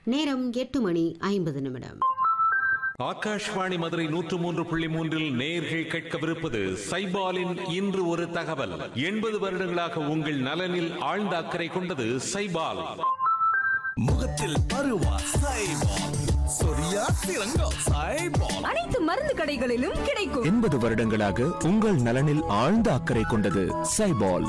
நேரம் எட்டு மணி ஐம்பது நிமிடம் ஆகாஷ்வாணி மதுரை நூற்று மூன்று புள்ளி மூன்றில் நேர்கள் கேட்கவிருப்பது சைபாலின் இன்று ஒரு தகவல் எண்பது வருடங்களாக உங்கள் நலனில் ஆழ்ந்த அக்கறை கொண்டது சைபால் முகத்தில் பருவா சைபால் சொரியா சிறங்கோ சைபால் அனைத்து மருந்து கடைகளிலும் கிடைக்கும் எண்பது வருடங்களாக உங்கள் நலனில் ஆழ்ந்த அக்கறை கொண்டது சைபால்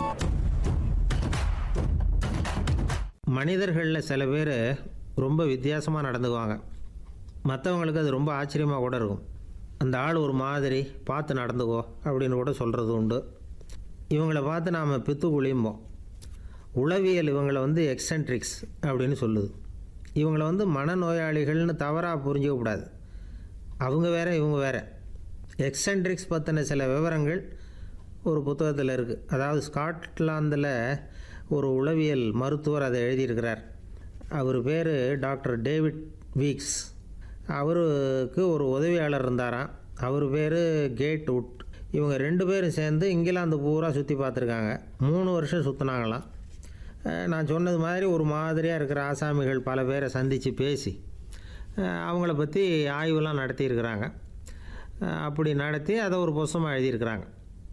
மனிதர்களில் சில பேர் ரொம்ப வித்தியாசமாக நடந்துக்குவாங்க மற்றவங்களுக்கு அது ரொம்ப ஆச்சரியமாக கூட இருக்கும் அந்த ஆள் ஒரு மாதிரி பார்த்து நடந்துக்கோ அப்படின்னு கூட சொல்கிறது உண்டு இவங்கள பார்த்து நாம் பித்து குளியும்போம் உளவியல் இவங்களை வந்து எக்ஸென்ட்ரிக்ஸ் அப்படின்னு சொல்லுது இவங்கள வந்து மனநோயாளிகள்னு தவறாக புரிஞ்சிக்கக்கூடாது அவங்க வேற இவங்க வேற எக்ஸென்ட்ரிக்ஸ் பற்றின சில விவரங்கள் ஒரு புத்தகத்தில் இருக்குது அதாவது ஸ்காட்லாந்தில் ஒரு உளவியல் மருத்துவர் அதை எழுதியிருக்கிறார் அவர் பேர் டாக்டர் டேவிட் வீக்ஸ் அவருக்கு ஒரு உதவியாளர் இருந்தாராம் அவர் பேர் கேட் உட் இவங்க ரெண்டு பேரும் சேர்ந்து இங்கிலாந்து பூரா சுற்றி பார்த்துருக்காங்க மூணு வருஷம் சுற்றினாங்களாம் அஹ் நான் சொன்னது மாதிரி ஒரு மாதிரியாக இருக்கிற ஆசாமிகள் பல பேரை சந்தித்து பேசி அஹ் அவங்கள பற்றி ஆய்வுலாம் நடத்தியிருக்கிறாங்க அஹ் அப்படி நடத்தி அதை ஒரு புஸ்தமாக எழுதியிருக்கிறாங்க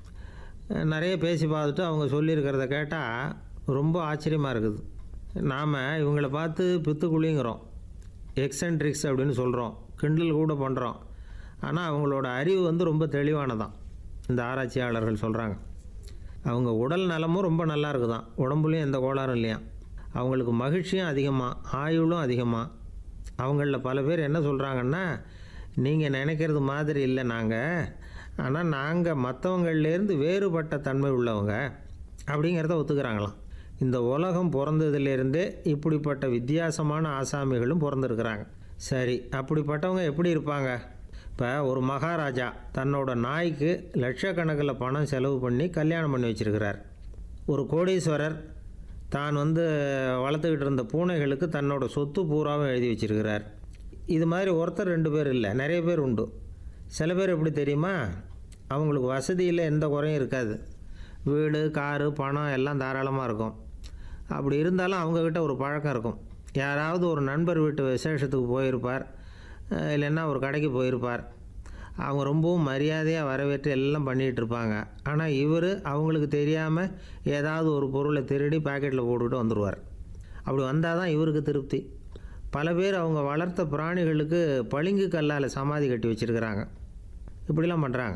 அஹ் நிறைய பேசி பார்த்துட்டு அவங்க சொல்லியிருக்கிறத கேட்டால் ரொம்ப ஆச்சரியமாக இருக்குது நாம் இவங்கள பார்த்து பித்துக்குழிங்கிறோம் எக்ஸென்ட்ரிக்ஸ் அப்படின்னு சொல்கிறோம் கிண்டல் கூட பண்ணுறோம் ஆனால் அவங்களோட அறிவு வந்து ரொம்ப தெளிவானதான் இந்த ஆராய்ச்சியாளர்கள் சொல்கிறாங்க அவங்க உடல் நலமும் ரொம்ப நல்லா இருக்குதாம் உடம்புலையும் எந்த கோளாறும் இல்லையா அவங்களுக்கு மகிழ்ச்சியும் அதிகமாக ஆயுளும் அதிகமாக அவங்களில் பல பேர் என்ன சொல்கிறாங்கன்னா நீங்கள் நினைக்கிறது மாதிரி இல்லை நாங்கள் ஆனால் நாங்கள் மற்றவங்கள்லேருந்து வேறுபட்ட தன்மை உள்ளவங்க அப்படிங்கிறத ஒத்துக்கிறாங்களாம் இந்த உலகம் பிறந்ததுலேருந்தே இப்படிப்பட்ட வித்தியாசமான ஆசாமிகளும் பிறந்திருக்கிறாங்க சரி அப்படிப்பட்டவங்க எப்படி இருப்பாங்க இப்போ ஒரு மகாராஜா தன்னோட நாய்க்கு லட்சக்கணக்கில் பணம் செலவு பண்ணி கல்யாணம் பண்ணி வச்சிருக்கிறார் ஒரு கோடீஸ்வரர் தான் வந்து வளர்த்துக்கிட்டு இருந்த பூனைகளுக்கு தன்னோட சொத்து பூராவும் எழுதி வச்சிருக்கிறார் இது மாதிரி ஒருத்தர் ரெண்டு பேர் இல்லை நிறைய பேர் உண்டு சில பேர் எப்படி தெரியுமா அவங்களுக்கு வசதியில் எந்த குறையும் இருக்காது வீடு காரு பணம் எல்லாம் தாராளமாக இருக்கும் அப்படி இருந்தாலும் அவங்கக்கிட்ட ஒரு பழக்கம் இருக்கும் யாராவது ஒரு நண்பர் வீட்டு விசேஷத்துக்கு போயிருப்பார் அஹ் இல்லைன்னா ஒரு கடைக்கு போயிருப்பார் அவங்க ரொம்பவும் மரியாதையாக வரவேற்று எல்லாம் பண்ணிகிட்டு இருப்பாங்க ஆனால் இவர் அவங்களுக்கு தெரியாமல் ஏதாவது ஒரு பொருளை திருடி பாக்கெட்டில் போட்டுக்கிட்டு வந்துடுவார் அப்படி வந்தால் தான் இவருக்கு திருப்தி பல பேர் அவங்க வளர்த்த பிராணிகளுக்கு பளிங்கு கல்லால் சமாதி கட்டி வச்சுருக்கிறாங்க இப்படிலாம் பண்ணுறாங்க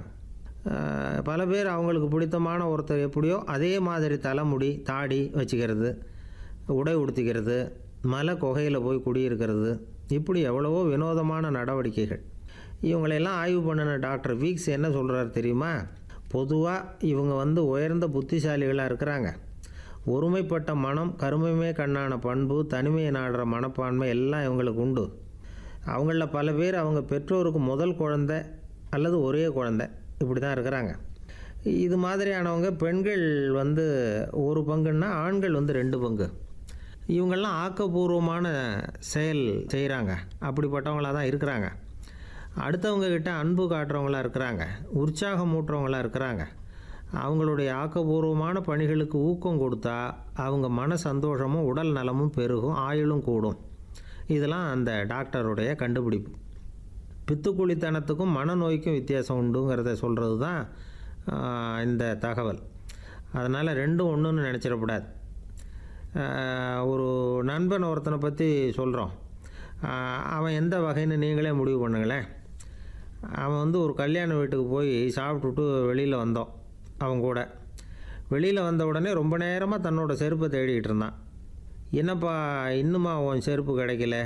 பல பேர் அவங்களுக்கு பிடித்தமான ஒருத்தர் எப்படியோ அதே மாதிரி தலைமுடி தாடி வச்சுக்கிறது உடை உடுத்திக்கிறது மலை குகையில் போய் குடியிருக்கிறது இப்படி எவ்வளவோ வினோதமான நடவடிக்கைகள் இவங்களையெல்லாம் ஆய்வு பண்ணின டாக்டர் வீக்ஸ் என்ன சொல்கிறார் தெரியுமா பொதுவாக இவங்க வந்து உயர்ந்த புத்திசாலிகளாக இருக்கிறாங்க ஒருமைப்பட்ட மனம் கருமையுமே கண்ணான பண்பு தனிமையை நாடுற மனப்பான்மை எல்லாம் இவங்களுக்கு உண்டு அவங்களில் பல பேர் அவங்க பெற்றோருக்கு முதல் குழந்தை அல்லது ஒரே குழந்தை இப்படி தான் இருக்கிறாங்க இது மாதிரியானவங்க பெண்கள் வந்து ஒரு பங்குன்னா ஆண்கள் வந்து ரெண்டு பங்கு இவங்கெல்லாம் ஆக்கப்பூர்வமான செயல் செய்கிறாங்க அப்படிப்பட்டவங்களாக தான் இருக்கிறாங்க அடுத்தவங்க கிட்ட அன்பு காட்டுறவங்களா இருக்கிறாங்க உற்சாகம் ஊட்டுறவங்களா இருக்கிறாங்க அவங்களுடைய ஆக்கப்பூர்வமான பணிகளுக்கு ஊக்கம் கொடுத்தா அவங்க மன சந்தோஷமும் உடல் நலமும் பெருகும் ஆயுளும் கூடும் இதெல்லாம் அந்த டாக்டருடைய கண்டுபிடிப்பு பித்துக்குழித்தனத்துக்கும் மனநோய்க்கும் வித்தியாசம் உண்டுங்கிறத சொல்கிறது தான் ஆஹ், இந்த தகவல் அதனால் ரெண்டும் ஒன்றுன்னு நினச்சிடக்கூடாது ஆஹ், ஒரு நண்பன் ஒருத்தனை பற்றி சொல்கிறோம் அவன் எந்த வகைன்னு நீங்களே முடிவு பண்ணுங்களேன் அவன் வந்து ஒரு கல்யாண வீட்டுக்கு போய் சாப்பிட்டுட்டு வெளியில் வந்தோம் அவன் கூட வெளியில் வந்த உடனே ரொம்ப நேரமாக தன்னோட செருப்பை தேடிக்கிட்டு இருந்தான் என்னப்பா இன்னுமா உன் செருப்பு கிடைக்கல